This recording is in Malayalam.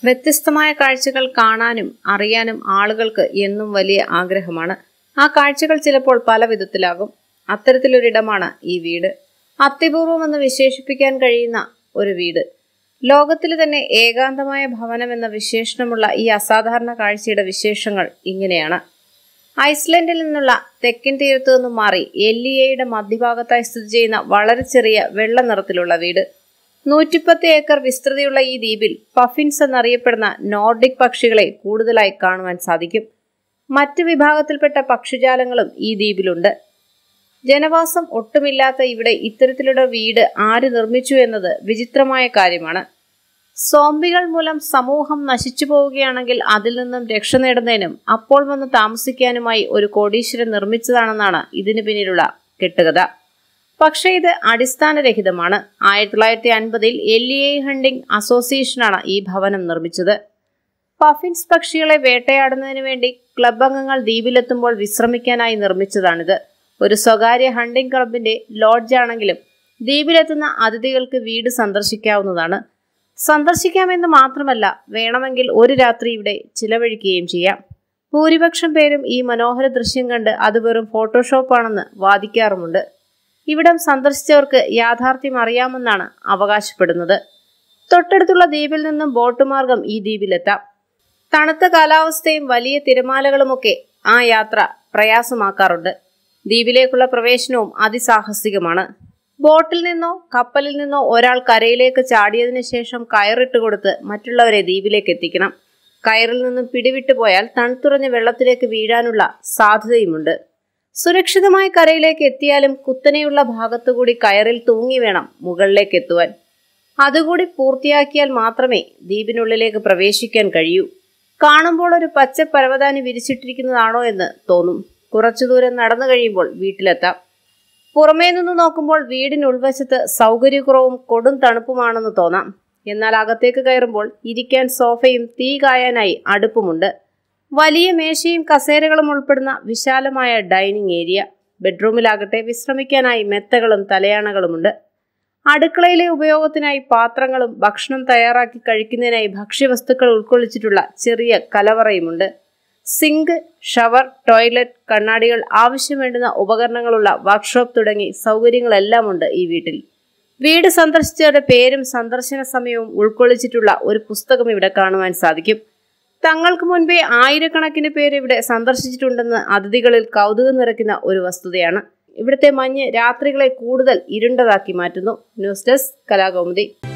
വ്യത്യസ്തമായ കാഴ്ചകൾ കാണാനും അറിയാനും ആളുകൾക്ക് എന്നും വലിയ ആഗ്രഹമാണ് ആ കാഴ്ചകൾ ചിലപ്പോൾ പല വിധത്തിലാകും അത്തരത്തിലൊരിടമാണ് ഈ വീട് അത്യപൂർവമെന്ന് വിശേഷിപ്പിക്കാൻ കഴിയുന്ന ഒരു വീട് ലോകത്തിലെ തന്നെ ഏകാന്തമായ ഭവനം എന്ന വിശേഷണമുള്ള ഈ അസാധാരണ കാഴ്ചയുടെ വിശേഷങ്ങൾ ഇങ്ങനെയാണ് ഐസ്ലൻഡിൽ നിന്നുള്ള തെക്കൻ തീരത്തു നിന്നും മാറി എല്ലിയയുടെ മധ്യഭാഗത്തായി സ്ഥിതി ചെയ്യുന്ന വളരെ ചെറിയ വെള്ള നിറത്തിലുള്ള വീട് നൂറ്റിപ്പത്ത് ഏക്കർ വിസ്തൃതിയുള്ള ഈ ദ്വീപിൽ പഫിൻസ് എന്നറിയപ്പെടുന്ന നോർഡിക് പക്ഷികളെ കൂടുതലായി കാണുവാൻ സാധിക്കും മറ്റ് വിഭാഗത്തിൽപ്പെട്ട പക്ഷിജാലങ്ങളും ഈ ദ്വീപിലുണ്ട് ജനവാസം ഒട്ടുമില്ലാത്ത ഇവിടെ ഇത്തരത്തിലുള്ള വീട് ആര് നിർമ്മിച്ചു എന്നത് വിചിത്രമായ കാര്യമാണ് സോംബികൾ മൂലം സമൂഹം നശിച്ചു പോവുകയാണെങ്കിൽ അതിൽ നിന്നും രക്ഷ നേടുന്നതിനും അപ്പോൾ വന്ന് താമസിക്കാനുമായി ഒരു കോടീശ്വരൻ നിർമ്മിച്ചതാണെന്നാണ് ഇതിനു പിന്നിലുള്ള കെട്ടുകഥ പക്ഷേ ഇത് അടിസ്ഥാനരഹിതമാണ് ആയിരത്തി തൊള്ളായിരത്തി അൻപതിൽ എൽ ഇ ഐ ഹണ്ടിംഗ് അസോസിയേഷനാണ് ഈ ഭവനം നിർമ്മിച്ചത് പഫിൻസ് പക്ഷികളെ വേട്ടയാടുന്നതിന് വേണ്ടി ക്ലബ് അംഗങ്ങൾ ദ്വീപിലെത്തുമ്പോൾ വിശ്രമിക്കാനായി നിർമ്മിച്ചതാണിത് ഒരു സ്വകാര്യ ഹണ്ടിംഗ് ക്ലബിന്റെ ലോഡ്ജാണെങ്കിലും ദ്വീപിലെത്തുന്ന അതിഥികൾക്ക് വീട് സന്ദർശിക്കാവുന്നതാണ് സന്ദർശിക്കാമെന്ന് മാത്രമല്ല വേണമെങ്കിൽ ഒരു രാത്രി ഇവിടെ ചിലവഴിക്കുകയും ചെയ്യാം ഭൂരിപക്ഷം പേരും ഈ മനോഹര ദൃശ്യം കണ്ട് അത് വെറും ഫോട്ടോഷോപ്പാണെന്ന് വാദിക്കാറുമുണ്ട് ഇവിടം സന്ദർശിച്ചവർക്ക് യാഥാർത്ഥ്യം അറിയാമെന്നാണ് അവകാശപ്പെടുന്നത് തൊട്ടടുത്തുള്ള ദ്വീപിൽ നിന്നും ബോട്ട് മാർഗം ഈ ദ്വീപിലെത്താം തണുത്ത കാലാവസ്ഥയും വലിയ തിരമാലകളുമൊക്കെ ആ യാത്ര പ്രയാസമാക്കാറുണ്ട് ദ്വീപിലേക്കുള്ള പ്രവേശനവും അതിസാഹസികമാണ് ബോട്ടിൽ നിന്നോ കപ്പലിൽ നിന്നോ ഒരാൾ കരയിലേക്ക് ചാടിയതിനു ശേഷം കയറിട്ട് കൊടുത്ത് മറ്റുള്ളവരെ ദ്വീപിലേക്ക് എത്തിക്കണം കയറിൽ നിന്നും പിടിവിട്ടു പോയാൽ തണുത്തുറഞ്ഞ വെള്ളത്തിലേക്ക് വീഴാനുള്ള സാധ്യതയുമുണ്ട് സുരക്ഷിതമായി കരയിലേക്ക് എത്തിയാലും കുത്തനെയുള്ള ഭാഗത്തുകൂടി കയറിൽ തൂങ്ങി വേണം മുകളിലേക്ക് എത്തുവാൻ അതുകൂടി പൂർത്തിയാക്കിയാൽ മാത്രമേ ദ്വീപിനുള്ളിലേക്ക് പ്രവേശിക്കാൻ കഴിയൂ കാണുമ്പോൾ ഒരു പച്ച പരവതാനി വിരിച്ചിട്ടിരിക്കുന്നതാണോ എന്ന് തോന്നും കുറച്ചു ദൂരം നടന്നു കഴിയുമ്പോൾ വീട്ടിലെത്താം പുറമേ നിന്ന് നോക്കുമ്പോൾ വീടിന് ഉൾവശത്ത് സൗകര്യക്കുറവും കൊടും തണുപ്പുമാണെന്ന് തോന്നാം എന്നാൽ അകത്തേക്ക് കയറുമ്പോൾ ഇരിക്കാൻ സോഫയും തീ കായാനായി അടുപ്പുമുണ്ട് വലിയ മേശയും കസേരകളും ഉൾപ്പെടുന്ന വിശാലമായ ഡൈനിങ് ഏരിയ ബെഡ്റൂമിലാകട്ടെ വിശ്രമിക്കാനായി മെത്തകളും തലയാണകളുമുണ്ട് അടുക്കളയിലെ ഉപയോഗത്തിനായി പാത്രങ്ങളും ഭക്ഷണം തയ്യാറാക്കി കഴിക്കുന്നതിനായി ഭക്ഷ്യവസ്തുക്കൾ ഉൾക്കൊള്ളിച്ചിട്ടുള്ള ചെറിയ കലവറയുമുണ്ട് സിങ്ക് ഷവർ ടോയ്ലറ്റ് കണ്ണാടികൾ ആവശ്യം വേണ്ടുന്ന ഉപകരണങ്ങളുള്ള വർക്ക്ഷോപ്പ് തുടങ്ങി സൗകര്യങ്ങളെല്ലാം ഉണ്ട് ഈ വീട്ടിൽ വീട് സന്ദർശിച്ചവരുടെ പേരും സന്ദർശന സമയവും ഉൾക്കൊള്ളിച്ചിട്ടുള്ള ഒരു പുസ്തകം ഇവിടെ കാണുവാൻ സാധിക്കും തങ്ങൾക്ക് മുൻപേ ആയിരക്കണക്കിന് പേര് ഇവിടെ സന്ദർശിച്ചിട്ടുണ്ടെന്ന് അതിഥികളിൽ കൗതുകം നിറയ്ക്കുന്ന ഒരു വസ്തുതയാണ് ഇവിടുത്തെ മഞ്ഞ് രാത്രികളെ കൂടുതൽ ഇരുണ്ടതാക്കി മാറ്റുന്നു ന്യൂസ് ഡെസ്ക് കലാകൗമുദി